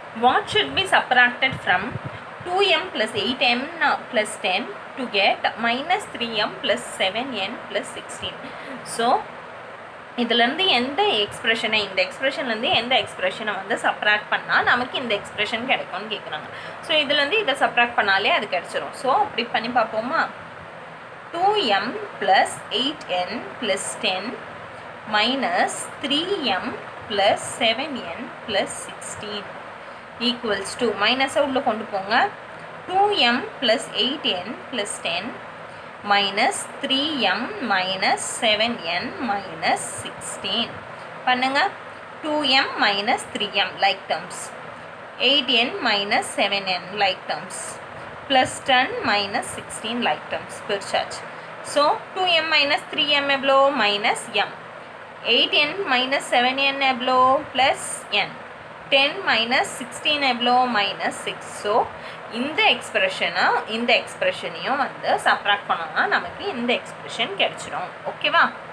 what should be subtracted from two M plus eight M plus ten to get minus three M plus seven N plus sixteen so இதுலேருந்து எந்த எக்ஸ்ப்ரெஷனை இந்த எக்ஸ்ப்ரெஷன்லேருந்து எந்த எக்ஸ்ப்ரெஷனை வந்து subtract பண்ணால் நமக்கு இந்த எக்ஸ்ப்ரெஷன் கிடைக்கும்னு கேட்குறாங்க ஸோ இதுலேருந்து இதை சப்ராக்ட் பண்ணாலே அது கிடச்சிரும் ஸோ அப்படி பண்ணி பார்ப்போமா two M plus eight N plus ten minus three M plus seven N plus sixteen equals two மைனஸை உள்ளே கொண்டு போங்க two M plus eight N plus ten minus three M minus seven N minus sixteen பண்ணுங்க two M minus three M like terms eight N minus seven N like terms plus ten minus sixteen like terms பிரிச்சாச்சு so two M minus three M எவ்வளோ minus M eight N minus seven N எவ்வளோ plus N ten minus sixteen எவ்வளோ minus six so இந்த எக்ஸ்பிரஷனை இந்த எக்ஸ்பிரஷனையும் வந்து subtract பண்ணோம்னா நமக்கு இந்த எக்ஸ்பிரஷன் கிடைச்சிடும் ஓகேவா